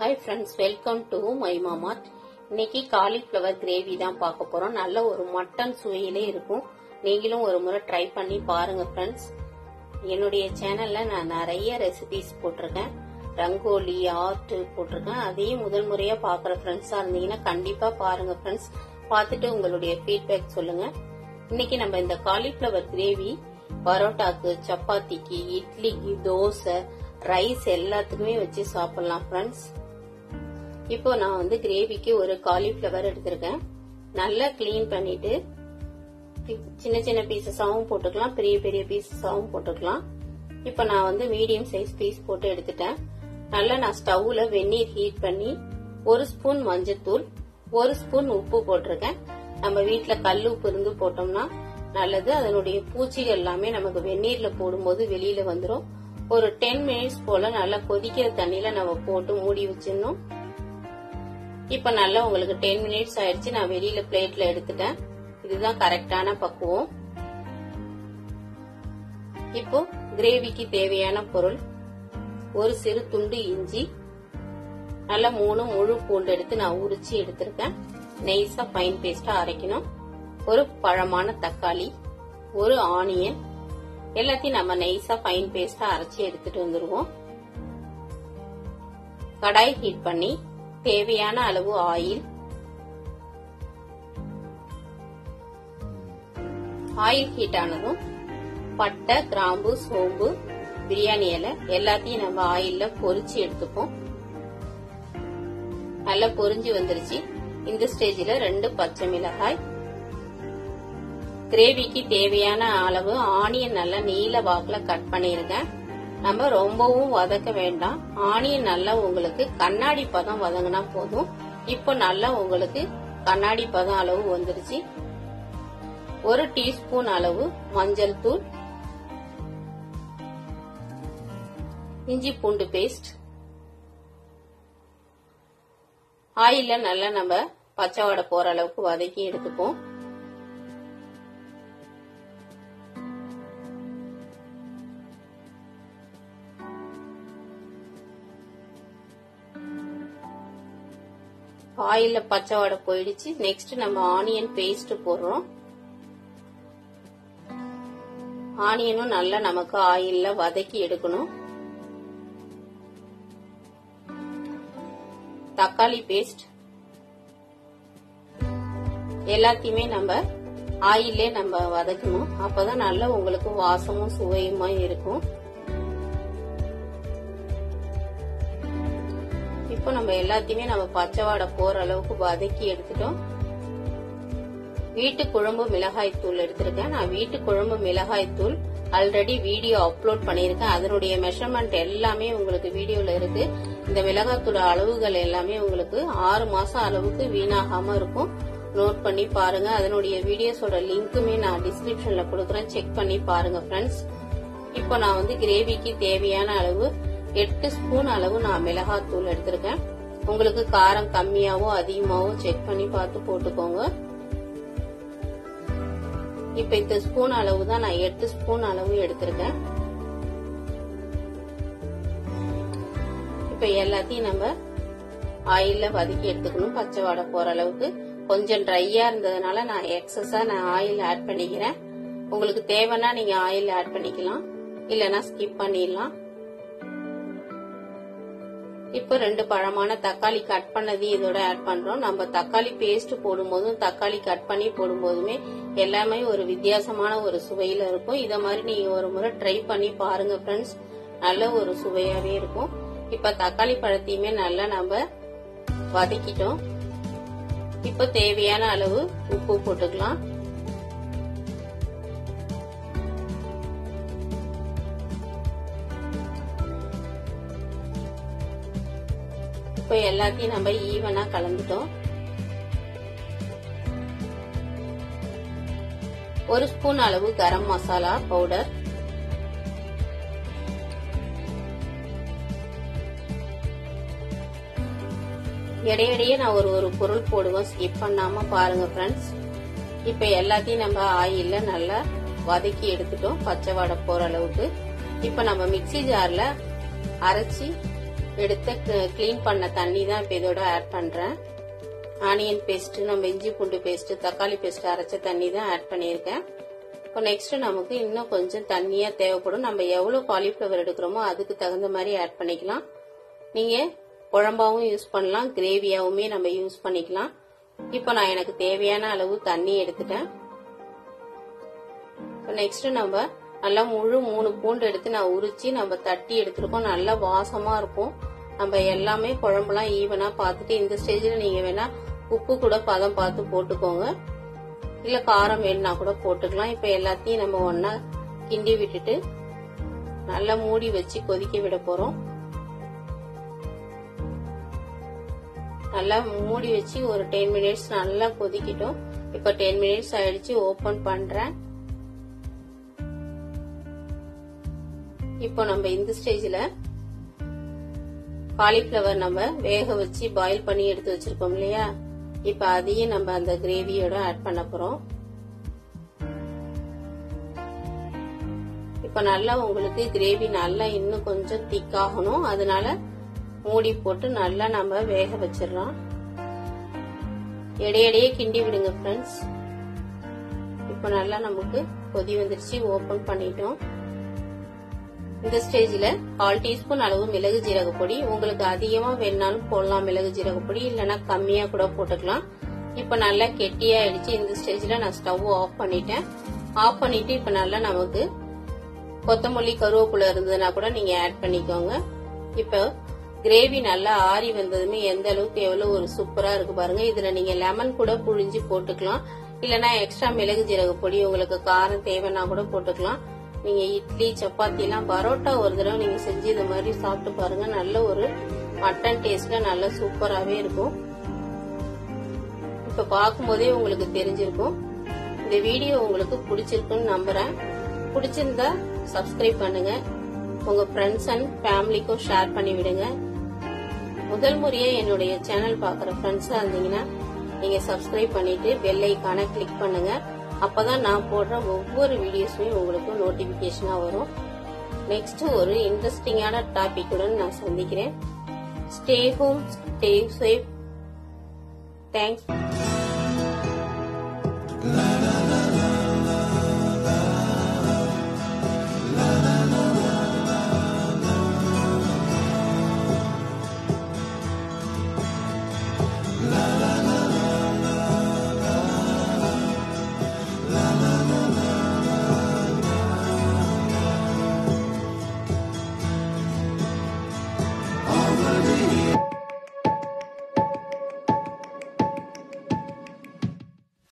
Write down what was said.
hi friends welcome to my மாமாட் இன்னைக்கு cauliflower gravy தான் பார்க்க போறோம் நல்ல ஒரு மட்டன் சுவையிலே இருக்கும் நீங்களும் ஒரு முறை ட்ரை பண்ணி பாருங்க ஃப்ரெண்ட்ஸ் என்னுடைய சேனல்ல நான் நிறைய ரெசிபிஸ் போட்டிருக்கேன் ரங்கோலி ஆர்ட் போட்டிருக்கேன் அதையும் முதல் முறையா பாக்குற ஃப்ரெண்ட்ஸா இருந்தீங்கன்னா கண்டிப்பா பாருங்க ஃப்ரெண்ட்ஸ் பார்த்துட்டு உங்களுடைய ஃபீட்பேக் சொல்லுங்க இன்னைக்கு நம்ம இந்த காலிஃப்ளவர் கிரேவி பரோட்டாக்கு சப்பாத்திக்கு இட்லிக்கு தோசை ரைஸ் எல்லாத்துக்குமே வச்சு சாப்பிடலாம் ஃப்ரெண்ட்ஸ் இப்போ நான் வந்து கிரேவிக்கு ஒரு காலிஃப்ளவர் எடுத்திருக்கேன் நல்லா க்ளீன் பண்ணிட்டு சின்ன சின்ன பீசஸாவும் போட்டுக்கலாம் பெரிய பெரிய பீசஸாவும் போட்டுக்கலாம் இப்போ நான் வந்து மீடியம் சைஸ் பீஸ் போட்டு எடுத்துட்டேன் நல்லா நான் ஸ்டவ்ல வெந்நீர் ஹீட் பண்ணி ஒரு ஸ்பூன் மஞ்சத்தூள் ஒரு ஸ்பூன் உப்பு போட்டிருக்கேன் நம்ம வீட்ல கல் உப்பு இருந்து போட்டோம்னா நல்லது அதனுடைய பூச்சிகள் எல்லாமே நமக்கு வெந்நீர்ல போடும்போது வெளியில வந்துடும் ஒரு டென் மினிட்ஸ் போல நல்லா கொதிக்கிற தண்ணியில நம்ம போட்டு மூடி வச்சிடணும் இப்ப நல்லா உங்களுக்கு டென் மினிட்ஸ் ஆயிடுச்சு நான் வெளியில பிளேட்ல எடுத்துட்டேன் இதுதான் கரெக்டான பக்குவம் இப்போ கிரேவிக்கு தேவையான பொருள் ஒரு சிறு துண்டு இஞ்சி நல்லா மூணு முழு பூண்டு எடுத்து நான் உரிச்சு எடுத்திருக்கேன் நெய்ஸா ஃபைன் பேஸ்டா அரைக்கணும் ஒரு பழமான தக்காளி ஒரு ஆனியன் எல்லாத்தையும் நம்ம நைஸா ஃபைன் பேஸ்டா அரைச்சி எடுத்துட்டு வந்துருவோம் கடாய் ஹீட் பண்ணி தேவையான அளவு ஆயில் ஆயில் ஹீட் ஆனதும் பட்டை கிராம்பு சோம்பு பிரியாணி இலை எல்லாத்தையும் நம்ம ஆயில்ல பொரிச்சு எடுத்துப்போம் நல்லா பொரிஞ்சு வந்துருச்சு இந்த ஸ்டேஜ்ல ரெண்டு பச்சை மிளகாய் கிரேவிக்கு தேவையான அளவு ஆனியன் நல்லா நீல வாக்குல கட் பண்ணிருக்கேன் நம்ம ரொம்பவும் வதக்க வேண்டாம் ஆனியன் நல்லா உங்களுக்கு கண்ணாடி பதம் வதங்கினா போதும் இப்போ நல்லா உங்களுக்கு கண்ணாடி பதம் அளவு வந்துருச்சு ஒரு டீஸ்பூன் அளவு மஞ்சள் தூள் இஞ்சி பூண்டு பேஸ்ட் ஆயில நல்லா நம்ம பச்சை வடை போற அளவுக்கு வதக்கி எடுத்துப்போம் ஆயில்ல பச்சை வடை போயிடுச்சு நெக்ஸ்ட் நம்ம ஆனியன் பேஸ்ட் போடுறோம் ஆனியனும் நல்லா நமக்கு ஆயில்ல வதக்கி எடுக்கணும் தக்காளி பேஸ்ட் எல்லாத்தையுமே நம்ம ஆயிலே நம்ம வதக்கணும் அப்பதான் நல்லா உங்களுக்கு வாசமும் சுவையுமா இருக்கும் இப்போ நம்ம எல்லாத்தையுமே நம்ம பச்சை வாடை போற அளவுக்கு வதக்கி எடுத்துட்டோம் வீட்டு குழம்பு மிளகாய் தூள் எடுத்திருக்கேன் நான் வீட்டு குழம்பு மிளகாய் தூள் ஆல்ரெடி வீடியோ அப்லோட் பண்ணியிருக்கேன் அதனுடைய மெஷர்மெண்ட் எல்லாமே உங்களுக்கு வீடியோல இருக்கு இந்த மிளகாத்தூள் அளவுகள் எல்லாமே உங்களுக்கு ஆறு மாசம் அளவுக்கு வீணாகாம இருக்கும் நோட் பண்ணி பாருங்க அதனுடைய வீடியோஸோட லிங்க்குமே நான் டிஸ்கிரிப்ஷன்ல கொடுக்குறேன் செக் பண்ணி பாருங்க ஃப்ரெண்ட்ஸ் இப்போ நான் வந்து கிரேவிக்கு தேவையான அளவு எட்டு ஸ்பூன் அளவு நான் மிளகாத்தூள் எடுத்திருக்கேன் உங்களுக்கு காரம் கம்மியாவோ அதிகமாவோ செக் பண்ணி பார்த்து போட்டுக்கோங்க இப்ப இந்த ஸ்பூன் அளவு தான் நான் எட்டு ஸ்பூன் அளவு எடுத்திருக்கேன் இப்ப எல்லாத்தையும் நம்ம ஆயில்ல வதக்கி எடுத்துக்கணும் பச்சை வாடை போற அளவுக்கு கொஞ்சம் ட்ரையா இருந்ததுனால நான் எக்ஸஸா நான் ஆயில் ஆட் பண்ணிக்கிறேன் உங்களுக்கு தேவைன்னா நீங்க ஆயில் ஆட் பண்ணிக்கலாம் இல்லைன்னா ஸ்கிப் பண்ணிடலாம் இப்போ ரெண்டு பழமான தக்காளி கட் பண்ணது இதோட ஆட் பண்றோம் நம்ம தக்காளி பேஸ்ட் போடும்போதும் தக்காளி கட் பண்ணி போடும்போதுமே எல்லாமே ஒரு வித்தியாசமான ஒரு சுவையில இருக்கும் இத மாதிரி நீங்க ஒரு முறை ட்ரை பண்ணி பாருங்க ஃப்ரெண்ட்ஸ் நல்ல ஒரு சுவையாவே இருக்கும் இப்ப தக்காளி பழத்தையுமே நல்லா நம்ம வதக்கிட்டோம் இப்ப தேவையான அளவு உப்பு போட்டுக்கலாம் இப்போ எல்லாத்தையும் நம்ம ஈவனா கலந்துட்டோம் ஒரு ஸ்பூன் அளவு கரம் மசாலா பவுடர் இடையிடையே நான் ஒரு ஒரு பொருள் போடுவேன் ஸ்கிப் பண்ணாம பாருங்க ஃப்ரெண்ட்ஸ் இப்ப எல்லாத்தையும் நம்ம ஆயில்ல நல்லா வதக்கி எடுத்துட்டோம் பச்சை வடை போற அளவுக்கு இப்ப நம்ம மிக்சி ஜார்ல அரைச்சி எடுத்து க்ளீன் பண்ண தண்ணி தான் இப்போ இதோட ஆட் பண்றேன் ஆனியன் பேஸ்ட் நம்ம இஞ்சி பூண்டு பேஸ்ட் தக்காளி பேஸ்ட் அரைச்ச தண்ணி தான் ஆட் பண்ணியிருக்கேன் இப்போ நெக்ஸ்ட் நமக்கு இன்னும் கொஞ்சம் தண்ணியா தேவைப்படும் நம்ம எவ்வளவு காலிஃபிளவர் எடுக்கிறோமோ அதுக்கு தகுந்த மாதிரி ஆட் பண்ணிக்கலாம் நீங்க குழம்பாவும் யூஸ் பண்ணலாம் கிரேவியாவுமே நம்ம யூஸ் பண்ணிக்கலாம் இப்போ நான் எனக்கு தேவையான அளவு தண்ணி எடுத்துட்டேன் இப்போ நெக்ஸ்ட் நம்ம நல்லா முழு மூணு பூண்டு எடுத்து நான் உரிச்சு நம்ம தட்டி எடுத்துருக்கோம் நல்லா வாசமா இருக்கும் நம்ம எல்லாமே குழம்புலாம் ஈவனா பார்த்துட்டு இந்த ஸ்டேஜில் நீங்க வேணா உப்பு கூட பதம் பார்த்து போட்டுக்கோங்க இல்ல காரம் வேணும்னா கூட போட்டுக்கலாம் இப்ப எல்லாத்தையும் நம்ம ஒன்னா கிண்டி விட்டுட்டு நல்லா மூடி வச்சு கொதிக்க விட போறோம் நல்லா மூடி வச்சு ஒரு டென் மினிட்ஸ் நல்லா கொதிக்கிட்டோம் இப்ப டென் மினிட்ஸ் ஆயிடுச்சு ஓபன் பண்றேன் இப்போ நம்ம இந்த ஸ்டேஜ்ல காலிஃபிளவர் நம்ம வேக வச்சு பாயில் பண்ணி எடுத்து வச்சிருக்கோம் இல்லையா இப்ப அதையும் நம்ம அந்த கிரேவியோட ஆட் பண்ண போறோம் இப்ப நல்லா உங்களுக்கு கிரேவி நல்லா இன்னும் கொஞ்சம் திக்காகணும் அதனால மூடி போட்டு நல்லா நம்ம வேக வச்சிடலாம் இடையிடையே கிண்டி விடுங்க ஃப்ரெண்ட்ஸ் இப்ப நல்லா நமக்கு கொதி வந்துருச்சு ஓபன் பண்ணிட்டோம் இந்த ஸ்டேஜ்ல கால் டீஸ்பூன் அளவு மிளகு ஜீரக பொடி உங்களுக்கு அதிகமா வேணாலும் போடலாம் மிளகு ஜீரக பொடி இல்லைன்னா கம்மியா கூட போட்டுக்கலாம் இப்ப நல்லா கெட்டியா ஆயிடுச்சு இந்த ஸ்டேஜ்ல நான் ஸ்டவ் ஆஃப் பண்ணிட்டேன் ஆஃப் பண்ணிட்டு இப்ப நல்லா நமக்கு கொத்தமல்லி கருவேப்பிலை இருந்ததுன்னா கூட நீங்க ஆட் பண்ணிக்கோங்க இப்போ கிரேவி நல்லா ஆறி வந்ததுமே எந்த அளவுக்கு எவ்வளவு ஒரு சூப்பரா இருக்கு பாருங்க இதுல நீங்க லெமன் கூட புழிஞ்சு போட்டுக்கலாம் இல்லனா எக்ஸ்ட்ரா மிளகு ஜீரக பொடி உங்களுக்கு காரம் தேவைன்னா கூட போட்டுக்கலாம் நீங்க இட்லி சப்பாத்தி எல்லாம் பரோட்டா ஒரு தடவை நீங்க செஞ்சு இந்த மாதிரி சாப்பிட்டு பாருங்க நல்ல ஒரு மட்டன் டேஸ்ட்ல நல்ல சூப்பராவே இருக்கும் இப்ப பார்க்கும்போதே உங்களுக்கு தெரிஞ்சிருக்கும் இந்த வீடியோ உங்களுக்கு பிடிச்சிருக்குன்னு நம்புறேன் பிடிச்சிருந்தா சப்ஸ்கிரைப் பண்ணுங்க உங்க ஃப்ரெண்ட்ஸ் அண்ட் ஃபேமிலிக்கும் ஷேர் பண்ணி விடுங்க முதல் முறையா என்னுடைய சேனல் பாக்குற ஃப்ரெண்ட்ஸா இருந்தீங்கன்னா நீங்க சப்ஸ்கிரைப் பண்ணிட்டு பெல் ஐக்கான கிளிக் பண்ணுங்க அப்பதான் நான் போடுற ஒவ்வொரு வீடியோஸுமே உங்களுக்கு நோட்டிபிகேஷனா வரும் நெக்ஸ்ட் ஒரு இன்ட்ரெஸ்டிங்கான டாபிக்குடன் நான் சந்திக்கிறேன் stay home stay safe thanks